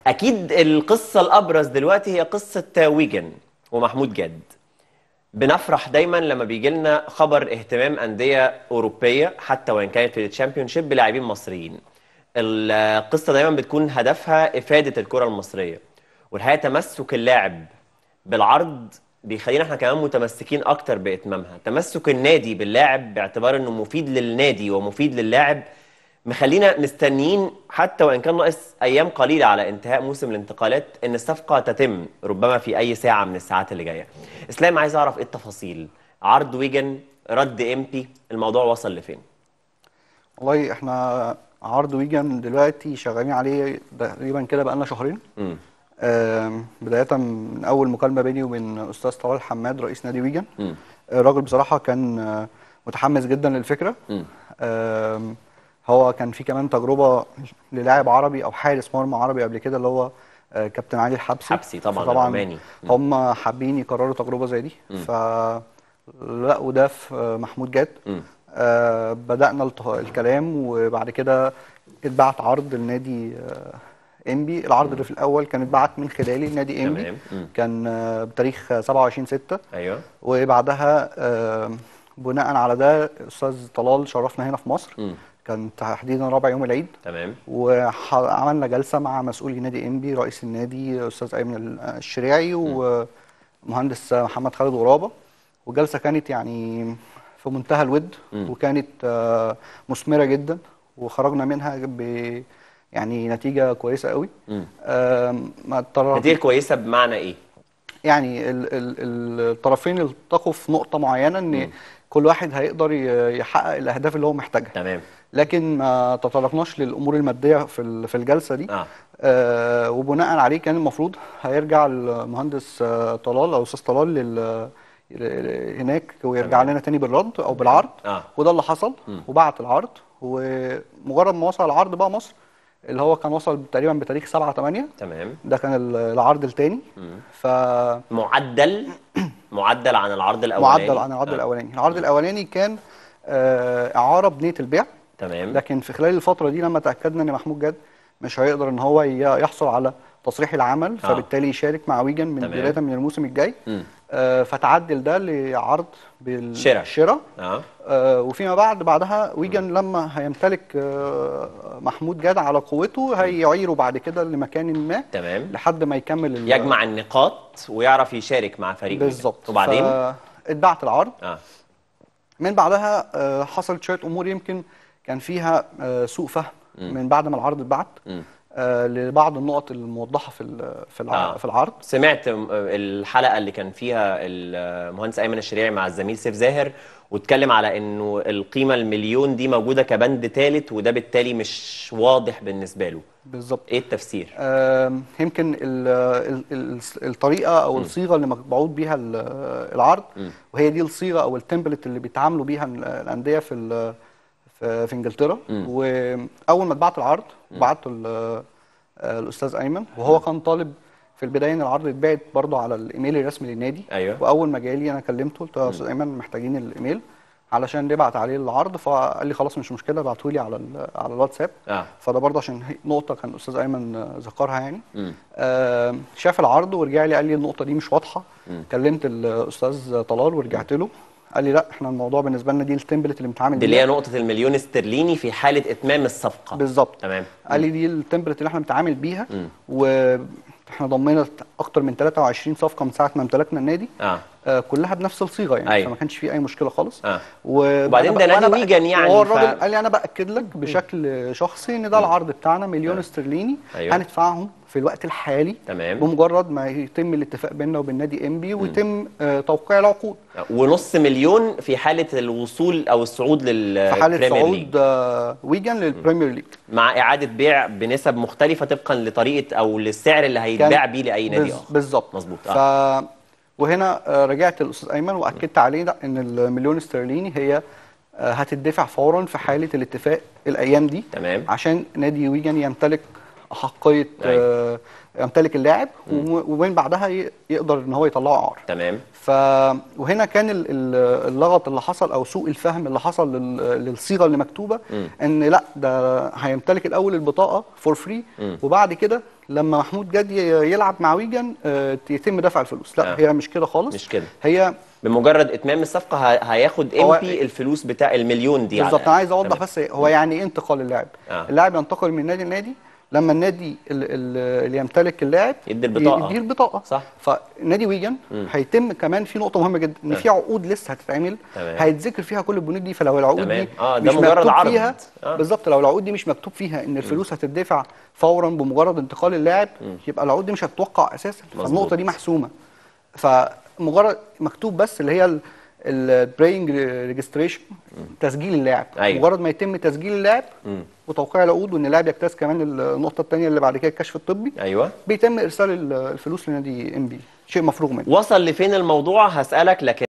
اكيد القصه الابرز دلوقتي هي قصه ويجن ومحمود جاد بنفرح دايما لما بيجي لنا خبر اهتمام انديه اوروبيه حتى وان كانت في الشامبيونشيب بلاعبين مصريين القصه دايما بتكون هدفها افاده الكره المصريه والحقيقه تمسك اللاعب بالعرض بيخلينا احنا كمان متمسكين اكتر باتمامها تمسك النادي باللاعب باعتبار انه مفيد للنادي ومفيد للاعب مخلينا مستنيين حتى وان كان ناقص ايام قليله على انتهاء موسم الانتقالات ان الصفقه تتم ربما في اي ساعه من الساعات اللي جايه. اسلام عايز اعرف ايه التفاصيل؟ عرض ويجن رد امبي الموضوع وصل لفين؟ والله احنا عرض ويجن دلوقتي شغالين عليه تقريبا كده بقالنا شهرين امم آم، بداية من أول مكالمة بيني وبين أستاذ طلال حماد رئيس نادي ويجن امم الراجل بصراحة كان آه، متحمس جدا للفكرة امم آم، هو كان في كمان تجربة للاعب عربي أو حارس مرمى عربي قبل كده اللي هو آه، كابتن علي الحبسي حبسي طبعا فطبعا الروماني مم. هم حابين يكرروا تجربة زي دي فلقوا ده في آه، محمود جاد مم. آه، بدأنا الت- الكلام وبعد كده اتبعت عرض لنادي آه، انبي العرض اللي في الاول كان اتبعت من خلالي لنادي انبي تمام. مم. كان آه، بتاريخ 27 6 ايوه وبعدها آه، بناء على ده استاذ طلال شرفنا هنا في مصر مم. كان تحديدا رابع يوم العيد تمام وعملنا جلسه مع مسؤولي نادي انبي رئيس النادي استاذ ايمن الشريعي ومهندس محمد خالد غرابه والجلسه كانت يعني في منتهى الود مم. وكانت آه، مثمره جدا وخرجنا منها ب يعني نتيجه كويسه قوي مم. آم، ما اضطر نتيجه كويسه بمعنى ايه؟ يعني ال- ال- الطرفين التقوا في نقطه معينه ان كل واحد هيقدر ي- يحقق الاهداف اللي هو محتاجها تمام لكن ما تطرقناش للامور الماديه في ال- في الجلسه دي اه آه وبناء عليه كان المفروض هيرجع المهندس آه طلال او استاذ طلال لل ل- هناك ويرجع تمام. لنا تاني بالرد او بالعرض اه وده اللي حصل مم. وبعت العرض ومجرد ما وصل العرض بقى مصر اللي هو كان وصل تقريبا بتاريخ 7 8 تمام ده كان ال- العرض الثاني مم. ف معدل معدل عن العرض الاولاني معدل عن العرض آه. الاولاني العرض الاولاني كان آه اعاره بنيه البيع تمام لكن في خلال الفتره دي لما تاكدنا ان محمود جاد مش هيقدر ان هو ي- يحصل على تصريح العمل آه. فبالتالي يشارك مع ويجن من تمام. بدايه من الموسم الجاي مم. آه فتعدل ده لعرض شراء. بالشراء اه آه وفيما بعد بعدها ويجن لما هيمتلك آه محمود جاد على قوته هيعيره بعد كده لمكان ما تمام لحد ما يكمل ال- يجمع النقاط ويعرف يشارك مع فريق ويجن. بالظبط وبعدين اتبعت العرض اه من بعدها آه، حصلت شويه امور يمكن كان فيها آه، سوء فهم من بعد ما العرض اتبعت مم. آه، لبعض النقط الموضحه في ال- في الع- آه. في العرض سمعت م- الحلقه اللي كان فيها المهندس ايمن الشريعي مع الزميل سيف زاهر واتكلم على انه القيمه المليون دي موجوده كبند ثالث وده بالتالي مش واضح بالنسبه له بالظبط ايه التفسير آم، يمكن ال ال ال الطريقه او الصيغه اللي مبعوث بيها ال- العرض مم. وهي دي الصيغه او التمبلت اللي بيتعاملوا بيها ال- الانديه في ال- في في انجلترا مم. واول ما اتبعت العرض بعته ال- آه، الاستاذ ايمن وهو كان طالب في البدايه ان العرض يتبعت برضه على الايميل الرسمي للنادي ايوه واول ما جالي انا كلمته قلت له يا استاذ ايمن محتاجين الايميل علشان نبعت عليه العرض فقال لي خلاص مش مشكله ابعته لي على ال- على الواتساب اه فده برضه عشان هي- نقطه كان الاستاذ ايمن آه، ذكرها يعني مم. آه، شاف العرض ورجع لي قال لي النقطه دي مش واضحه مم. كلمت الاستاذ طلال ورجعت له قال لي لا احنا الموضوع بالنسبه لنا دي التمبلت اللي بنتعامل دي اللي هي بيها نقطه المليون استرليني في حاله اتمام الصفقه بالظبط تمام قال لي دي التمبلت اللي احنا بنتعامل بيها مم. واحنا ضمينا اكتر من 23 صفقه من ساعه ما امتلكنا النادي اه آه، كلها بنفس الصيغه يعني أيوة. فما كانش في اي مشكله خالص اه و- وبعدين وأنا ده بق- نادي وأنا بأ- ويجن يعني، وهو ف- الراجل قال لي انا باكد لك بشكل شخصي ان ده العرض بتاعنا مليون استرليني أيوة. هندفعهم في الوقت الحالي تمام. بمجرد ما يتم الاتفاق بيننا وبين نادي انبي ويتم آه، توقيع العقود ونص مليون في حاله الوصول او الصعود لل في حاله Premier League. صعود آه، ويجن للبريمير ليج مع اعاده بيع بنسب مختلفه طبقا لطريقه او للسعر اللي هيتباع بيه لاي نادي بز- اخر بالظبط مظبوط ف وهنا آه، رجعت للاستاذ ايمن واكدت عليه لا ان المليون استرليني هي آه، هتدفع فورا في حاله الاتفاق الايام دي تمام عشان نادي ويجن يمتلك احقيه أيوة. آه، يمتلك اللاعب وم- ومن بعدها ي- يقدر ان هو يطلعه عار تمام ف وهنا كان ال- ال- اللغط اللي حصل او سوء الفهم اللي حصل لل- للصيغه اللي مكتوبه ان لا ده هيمتلك الاول البطاقه فور فري وبعد كده لما محمود جد ي- يلعب مع ويجن آه، يتم دفع الفلوس لا آه. هي مش كده خالص مش كده. هي بمجرد اتمام الصفقه ه- هياخد هو- امبي الفلوس بتاع المليون دي على بالظبط انا عايز الأقل. اوضح تمام. بس هو يعني ايه انتقال اللاعب آه. اللاعب ينتقل من نادي لنادي لما النادي ال- ال- اللي يمتلك اللاعب يدي البطاقة. يديه البطاقه صح. فنادي ويجن هيتم كمان في نقطه مهمه جدا ان في عقود لسه هتتعمل تمام. هيتذكر فيها كل البنود دي فلو العقود تمام. دي آه، ده مش مجرد مكتوب عرض. فيها آه. بالظبط لو العقود دي مش مكتوب فيها ان الفلوس هتدفع فورا بمجرد انتقال اللاعب يبقى العقود دي مش هتتوقع اساسا مظبوط. فالنقطه دي محسومه فمجرد مكتوب بس اللي هي البراينج ريجستريشن تسجيل اللاعب أيوة. مجرد ما يتم تسجيل اللاعب وتوقيع العقود وان اللاعب يجتاز كمان النقطه الثانيه اللي بعد كده الكشف الطبي ايوه بيتم ارسال ال- الفلوس لنادي ام بي شيء مفروغ منه وصل لفين الموضوع هسالك لكن